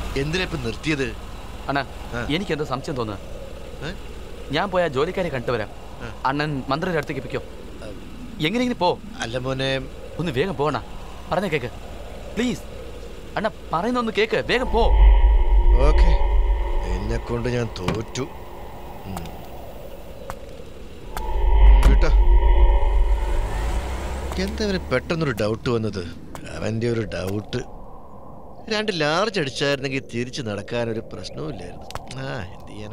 എന്തിനാ ഇപ്പൊ നിർത്തിയത് അണ്ണാ ആ. എനിക്ക് എന്തോ സംശയം തോന്നുക ഏ? ഞാൻ പോയ ജോലിക്കാരെ കണ്ടുവരാം ആ. അണ്ണൻ മന്ത്രിയുടെ അടുത്തേക്ക് പിക്കോ എങ്ങനെയെങ്കിലും പോ അല്ല മോനെ ഒന്ന് വേഗം പോകണ പറഞ്ഞ കേക്ക് പ്ലീസ് അണ്ണ പറയുന്ന ഒന്ന് കേക്ക് വേഗം പോ ഓക്കെ എന്നെ കൊണ്ട് ഞാൻ തോറ്റു ഉം. കേട്ടോ എന്താ അവന് പെട്ടെന്നൊരു ഡൗട്ട് വന്നത് അവൻ്റെ ഒരു ഡൗട്ട് രണ്ട് ലാർജ് അടിച്ചായിരുന്നെങ്കിൽ തിരിച്ച് നടക്കാനൊരു പ്രശ്നവും ഇല്ലായിരുന്നു ആ എന്ത് ചെയ്യാനാ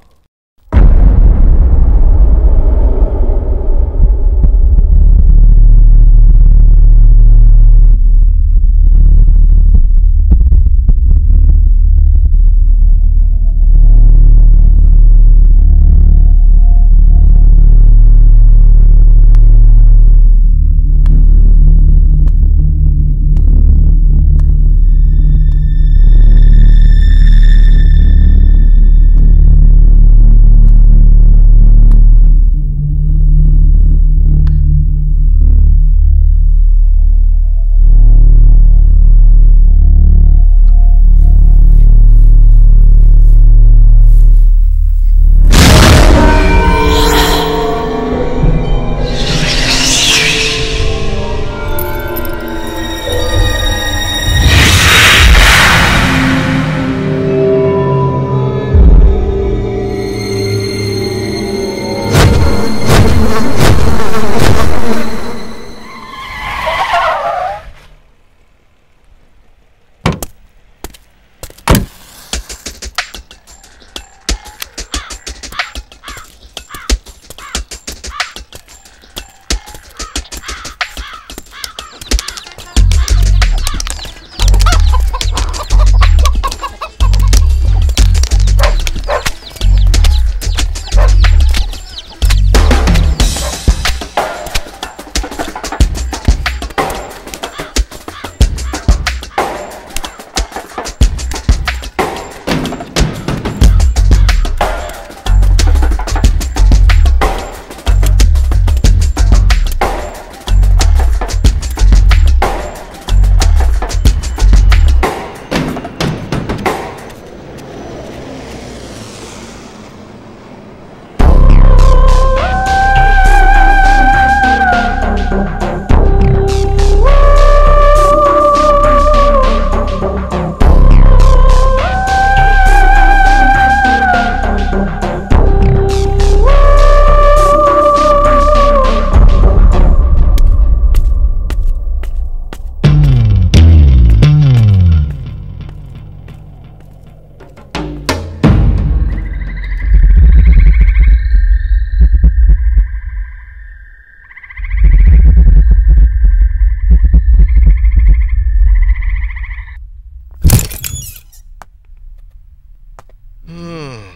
ഉം.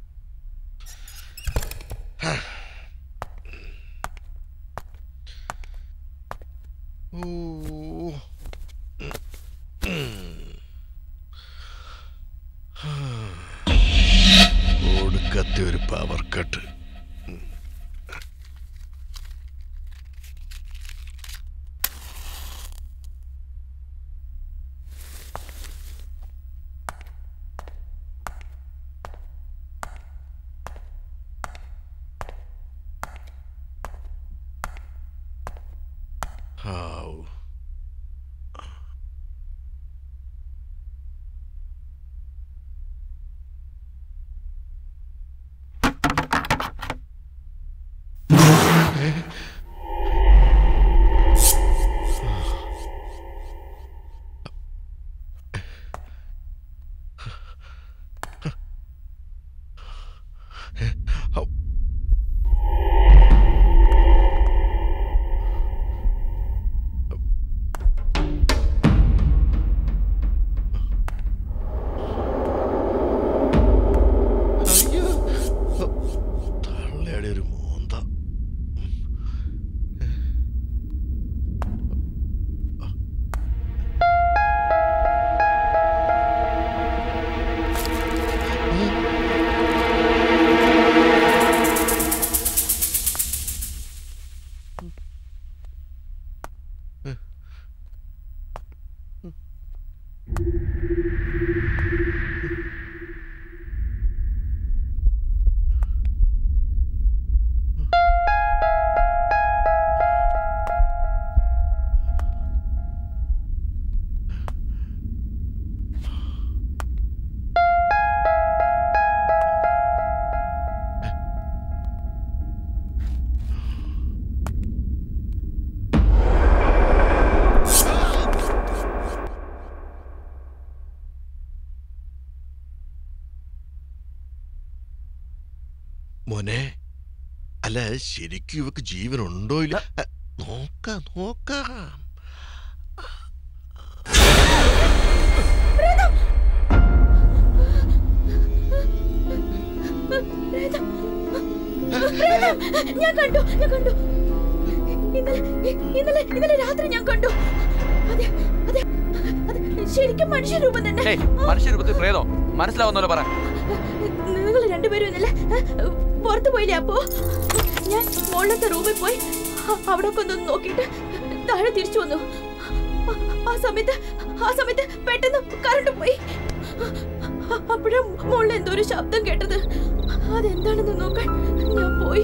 ഹാ. ഊ. ഒടുക്കത്തെ ഒരു പവർ കട്ട് ഹാവ് അയ്യോ തള്ളയുടെ ഒരു മോന്ത മോനെ അല്ല ശരിക്കും ഇവക്ക് ജീവനുണ്ടോ ഇല്ല അ, നോക്കാം നോക്കാം ഞാൻ കണ്ടു ഞാൻ കണ്ടു ഇന്നലെ ഇന്നലെ ഇന്നലെ രാത്രി ഞാൻ കണ്ടു അതെ അതെ അതെ ശരിക്കും മനുഷ്യരൂപം തന്നെ ഏയ് മനുഷ്യരൂപത്തിൽ പ്രേതോ മനസ്സിലാവുന്നല്ലോ പറ നിങ്ങൾ രണ്ടുപേരും ഇന്നലെ ഏ, പുറത്ത് പോയില്ലേ അപ്പോ ഞാൻ മുകളിലത്തെ റൂമിൽ പോയി അ- അവിടെ ഒക്കെ ഒന്ന് നോക്കിയിട്ട് താഴെ തിരിച്ചു വന്നു ആ- ആ സമയത്ത് ആ സമയത്ത് പെട്ടെന്ന് കറണ്ട് പോയി അപ്പോഴാ മുകളിൽ എന്തോ ഒരു ശബ്ദം കേട്ടത് അതെന്താണെന്ന് നോക്കാൻ ഞാൻ പോയി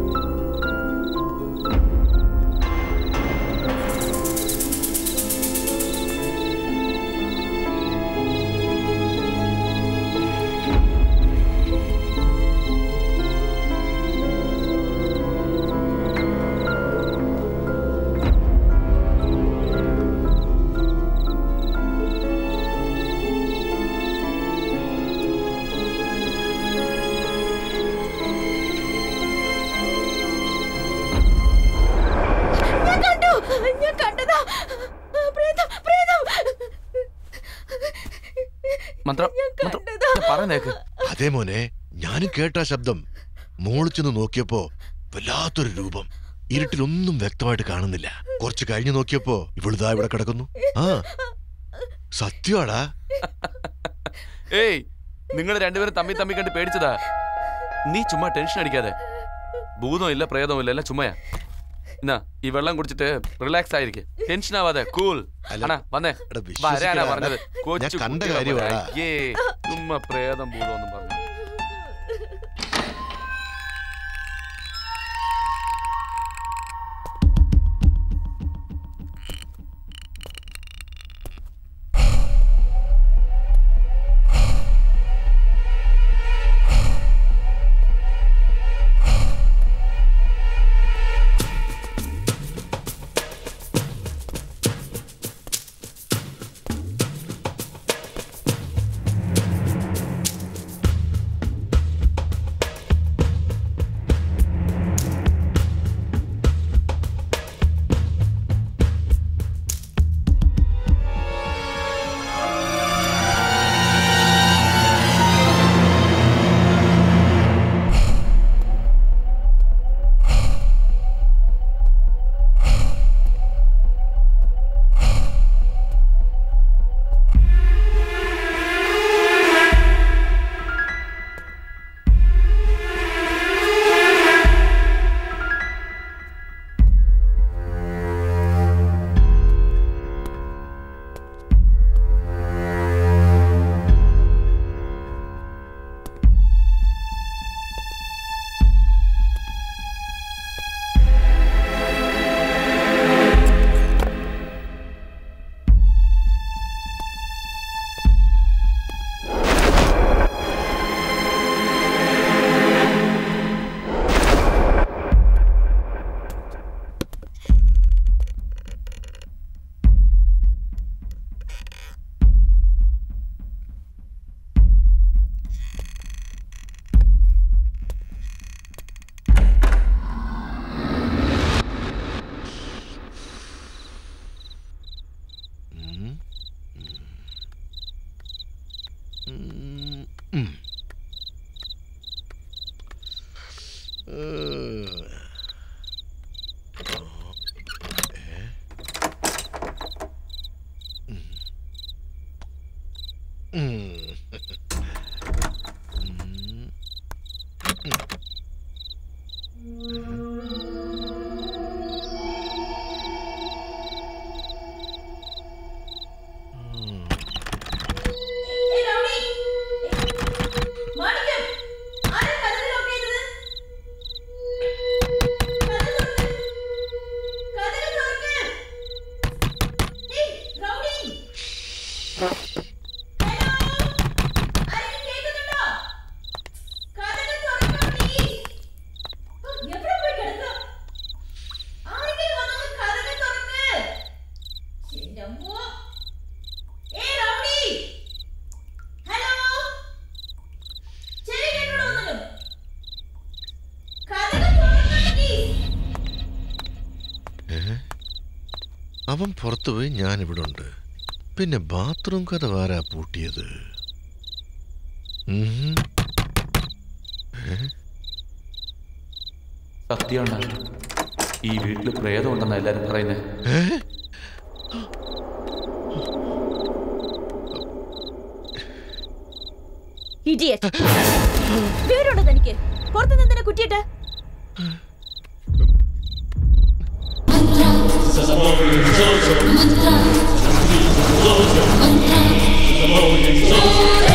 ഞാൻ കണ്ടു ഞാൻ കണ്ടതാ പ്രേതം പ്രേതം മന്ത്രം ഞാൻ മന്ത്രം കണ്ടതാ. ഞാൻ പറയുന്നേക്ക് അതെ മോനെ ഞാനും കേട്ട ആ ശബ്ദം മോളിൽ ചെന്ന് നോക്കിയപ്പോ വല്ലാത്തൊരു രൂപം ഇരുട്ടിലൊന്നും വ്യക്തമായിട്ട് കാണുന്നില്ല കുറച്ച് കഴിഞ്ഞു നോക്കിയപ്പോ ഇവളിതാ ഇവിടെ കിടക്കുന്നു ആ സത്യമാടാ ഏയ് നിങ്ങൾ രണ്ടുപേരും തമ്മി തമ്മി കണ്ട് പേടിച്ചതാ നീ ചുമ്മാ ടെൻഷൻ അടിക്കാതെ ഭൂതവും ഇല്ല പ്രേതവും ഇല്ല എല്ലാം ചുമ്മയാ എന്നാ ഈ വെള്ളം കുടിച്ചിട്ട് റിലാക്സ് ആയിരിക്കെ ടെൻഷൻ ആവാതെ കൂൾ അല്ല, അണാ വന്നേ എടാ, വരാനാ വിശ്വസിക്കടാ. പറഞ്ഞത് കൊച്ചു ഞാൻ കണ്ട കുട്ടികളെ പോലെ. കാര്യമാടാ. അയ്യേ ചുമ്മാ പ്രേതം ഭൂതം ഒന്നും പറഞ്ഞു ഉം. ഉം. ഉം. ഏഹ്. ഏ? ഉം. ഉം. ഉം. ഉം. അവൻ പുറത്തു പോയി ഞാൻ ഇവിടെ ഉണ്ട് പിന്നെ ബാത്റൂം കഥ ആരാ പൂട്ടിയത് ഉം. സത്യമാണ് ഈ വീട്ടിൽ പ്രേതം ഉണ്ടെന്നാ എല്ലാരും പറയുന്നത് ഏ? ഇഡിയറ്റ് വീടുണ്ടോ തനിക്ക് പുറത്തു നിന്ന് കുറ്റിയിട്ട് Mantra.